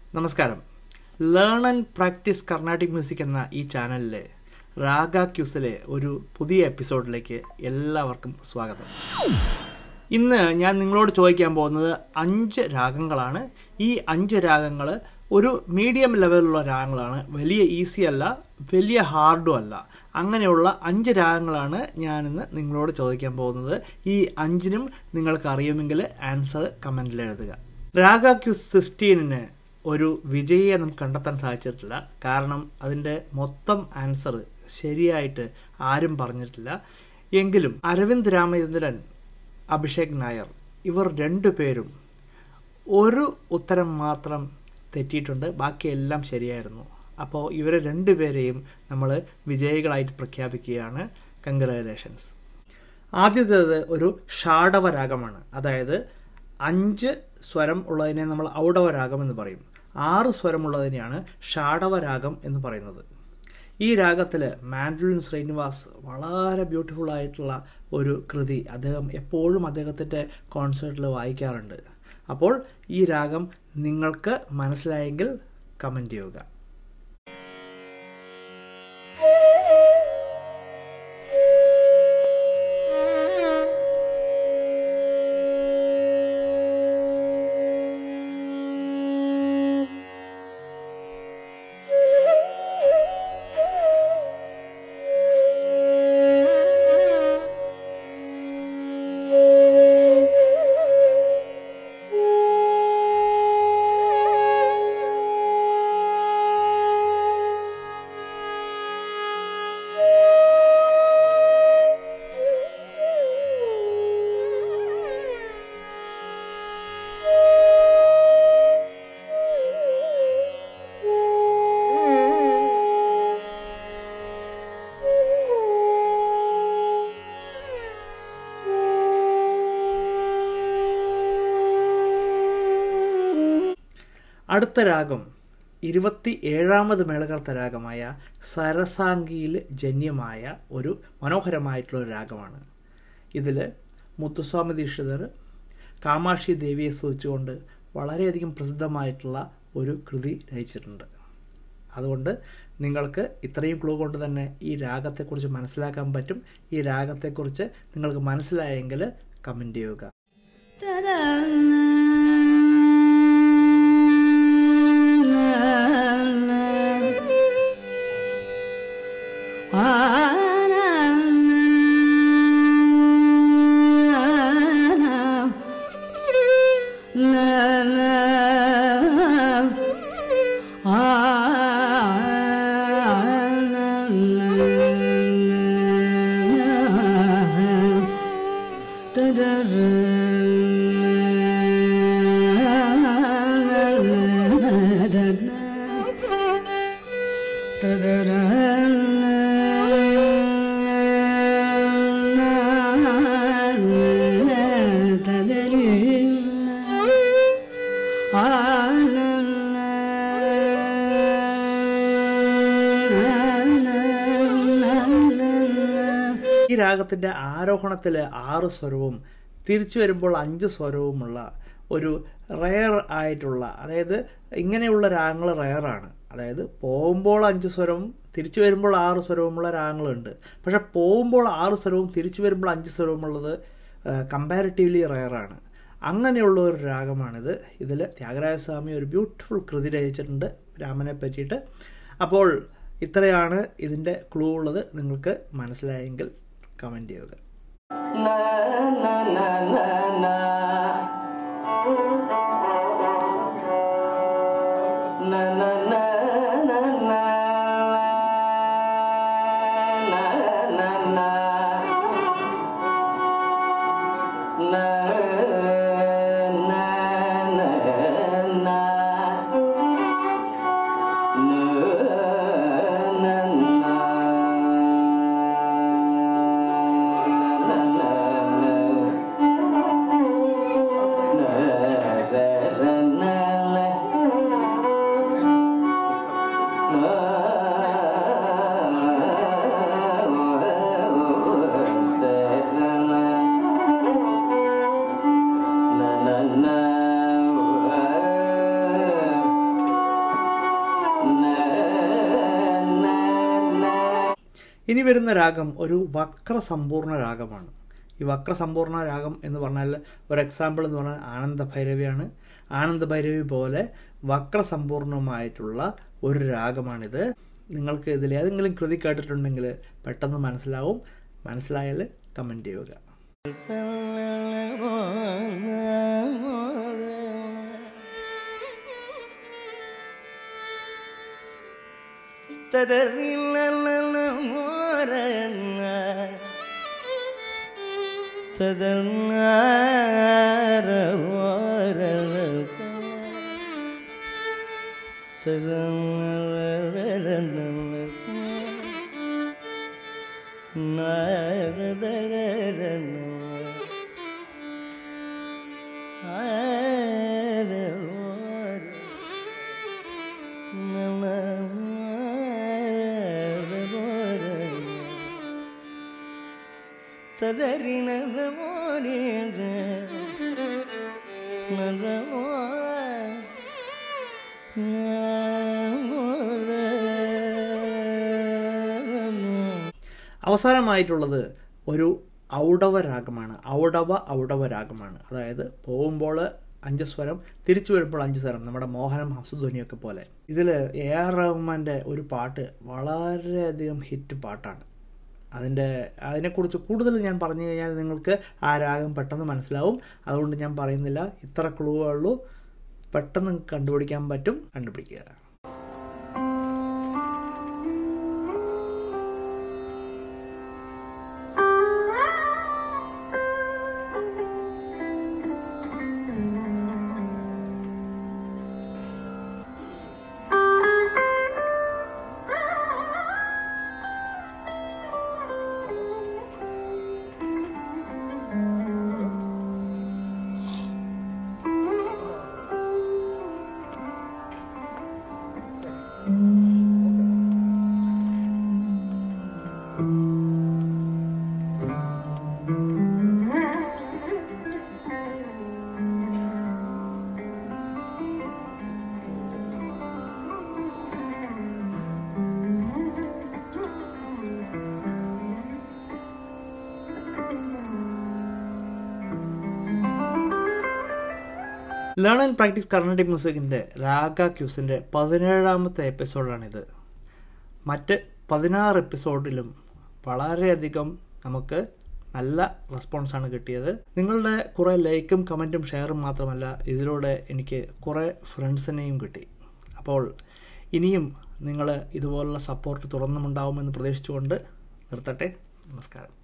നമസ്കാരം learn and practice Carnatic music എന്ന ഈ ചാനലിലെ രാഗ ക്യൂസിലെ ഒരു പുതിയ എപ്പിസോഡിലേക്ക് എല്ലാവർക്കും സ്വാഗതം ഇന്ന് ഞാൻ നിങ്ങളോട് ചോദിക്കാൻ പോകുന്നത് അഞ്ച് രാഗങ്ങളാണ് ഈ അഞ്ച് രാഗങ്ങൾ ഒരു മീഡിയം ലെവലിലുള്ള രാഗങ്ങളാണ് വലിയ ഈസി അല്ല വലിയ ഹാർഡും അല്ല അങ്ങനെയുള്ള അഞ്ച് രാഗങ്ങളാണ് ഞാനിന്ന് നിങ്ങളോട് ചോദിക്കാൻ പോകുന്നത് ഈ അഞ്ചിനും നിങ്ങൾക്ക് അറിയുമെങ്കിൽ ആൻസർ കമൻറ്റിൽ എഴുതുക രാഗ ക്യൂസ് സിക്സ്റ്റീനിന് ഒരു വിജയിയെ നമുക്ക് കണ്ടെത്താൻ സാധിച്ചിട്ടില്ല കാരണം അതിൻ്റെ മൊത്തം ആൻസർ ശരിയായിട്ട് ആരും പറഞ്ഞിട്ടില്ല എങ്കിലും അരവിന്ദ് രാമചന്ദ്രൻ അഭിഷേക് നായർ ഇവർ രണ്ടുപേരും ഒരു ഉത്തരം മാത്രം തെറ്റിയിട്ടുണ്ട് ബാക്കിയെല്ലാം ശരിയായിരുന്നു അപ്പോൾ ഇവരെ രണ്ടുപേരെയും നമ്മൾ വിജയികളായിട്ട് പ്രഖ്യാപിക്കുകയാണ് കൺഗ്രാലേഷൻസ് ആദ്യത്തേത് ഒരു ഷാഡവ രാഗമാണ് അതായത് അഞ്ച് സ്വരം ഉള്ളതിനെ നമ്മൾ ഔഡവ രാഗം എന്ന് പറയും ആറ് സ്വരമുള്ളതിനെയാണ് ഷാഡവ രാഗം എന്ന് പറയുന്നത് ഈ രാഗത്തിൽ മാൻഡുലിൻ ശ്രീനിവാസ് വളരെ ബ്യൂട്ടിഫുൾ ആയിട്ടുള്ള ഒരു കൃതി അദ്ദേഹം എപ്പോഴും അദ്ദേഹത്തിൻ്റെ കോൺസേർട്ടിൽ വായിക്കാറുണ്ട് അപ്പോൾ ഈ രാഗം നിങ്ങൾക്ക് മനസ്സിലായെങ്കിൽ കമൻറ്റ് ചെയ്യുക അടുത്ത രാഗം ഇരുപത്തി ഏഴാമത് മേളകർത്ത രാഗമായ സരസാംഗിയിൽ ജന്യമായ ഒരു മനോഹരമായിട്ടുള്ള ഒരു രാഗമാണ് ഇതിൽ മുത്തുസ്വാമി ദീക്ഷിതർ കാമാക്ഷി ദേവിയെ സൂചിച്ചുകൊണ്ട് വളരെയധികം പ്രസിദ്ധമായിട്ടുള്ള ഒരു കൃതി രചിച്ചിട്ടുണ്ട് അതുകൊണ്ട് നിങ്ങൾക്ക് ഇത്രയും ക്ലൂ കൊണ്ട് തന്നെ ഈ രാഗത്തെക്കുറിച്ച് മനസ്സിലാക്കാൻ പറ്റും ഈ രാഗത്തെക്കുറിച്ച് നിങ്ങൾക്ക് മനസ്സിലായെങ്കിൽ കമൻറ്റ് ചെയ്യുക ഈ രാഗത്തിൻ്റെ ആരോഹണത്തിൽ ആറ് സ്വരവും തിരിച്ചു വരുമ്പോൾ അഞ്ച് സ്വരവുമുള്ള ഒരു റയർ ആയിട്ടുള്ള അതായത് ഇങ്ങനെയുള്ള രാഗങ്ങൾ റയറാണ് അതായത് പോകുമ്പോൾ അഞ്ച് സ്വരവും തിരിച്ചു വരുമ്പോൾ ആറ് സ്വരവുമുള്ള രാഗങ്ങളുണ്ട് പക്ഷെ പോകുമ്പോൾ ആറ് സ്വരവും തിരിച്ചു വരുമ്പോൾ അഞ്ച് സ്വരവുമുള്ളത് കമ്പാരിറ്റീവ്ലി റയറാണ് അങ്ങനെയുള്ള ഒരു രാഗമാണിത് ഇതിൽ ത്യാഗരാജസ്വാമി ഒരു ബ്യൂട്ടിഫുൾ കൃതി രചിച്ചിട്ടുണ്ട് രാമനെ പറ്റിയിട്ട് അപ്പോൾ ഇത്രയാണ് ഇതിൻ്റെ ക്ലൂ ഉള്ളത് നിങ്ങൾക്ക് മനസ്സിലായെങ്കിൽ കമൻറ്റ് ചെയ്യുക na ഇനി വരുന്ന രാഗം ഒരു വക്രസമ്പൂർണ്ണ രാഗമാണ് ഈ വക്രസമ്പൂർണ്ണ രാഗം എന്ന് പറഞ്ഞാൽ ഒരു എക്സാമ്പിൾ എന്ന് പറഞ്ഞാൽ ആനന്ദ ഭൈരവിയാണ് ആനന്ദ ഭൈരവി പോലെ വക്രസമ്പൂർണമായിട്ടുള്ള ഒരു രാഗമാണിത് നിങ്ങൾക്ക് ഇതിൽ ഏതെങ്കിലും കൃതി കേട്ടിട്ടുണ്ടെങ്കിൽ പെട്ടെന്ന് മനസ്സിലാവും മനസ്സിലായാൽ കമൻറ്റ് ചെയ്യുക തദരിന അവസാനമായിട്ടുള്ളത് ഒരു ഔഡവ രാഗമാണ് ഔഡവ ഔഡവ രാഗമാണ് അതായത് പോകുമ്പോൾ അഞ്ച് സ്വരം തിരിച്ചു വരുമ്പോൾ അഞ്ച് സ്വരം നമ്മുടെ മോഹനം ഹംസധ്വനിയൊക്കെ പോലെ ഇതിൽ എ ആർ റഹ്മാൻ്റെ ഒരു പാട്ട് വളരെയധികം ഹിറ്റ് പാട്ടാണ് അതിൻ്റെ അതിനെക്കുറിച്ച് കൂടുതൽ ഞാൻ പറഞ്ഞു കഴിഞ്ഞാൽ നിങ്ങൾക്ക് ആ രാഗം പെട്ടെന്ന് മനസ്സിലാവും അതുകൊണ്ട് ഞാൻ പറയുന്നില്ല ഇത്ര ക്ലൂവേ ഉള്ളൂ പെട്ടെന്ന് കണ്ടുപിടിക്കാൻ പറ്റും കണ്ടുപിടിക്കുക ലേൺ ആൻഡ് പ്രാക്ടീസ് കർണാട്ടിക് മ്യൂസിക്കിൻ്റെ രാഗ ക്യൂസിൻ്റെ പതിനേഴാമത്തെ എപ്പിസോഡാണിത് മറ്റ് പതിനാറ് എപ്പിസോഡിലും വളരെയധികം നമുക്ക് നല്ല റെസ്പോൺസാണ് കിട്ടിയത് നിങ്ങളുടെ കുറേ ലൈക്കും കമൻറ്റും ഷെയറും മാത്രമല്ല ഇതിലൂടെ എനിക്ക് കുറേ ഫ്രണ്ട്സിനെയും കിട്ടി അപ്പോൾ ഇനിയും നിങ്ങൾ ഇതുപോലുള്ള സപ്പോർട്ട് തുറന്നുമുണ്ടാവുമെന്ന് പ്രതീക്ഷിച്ചുകൊണ്ട് നിർത്തട്ടെ നമസ്കാരം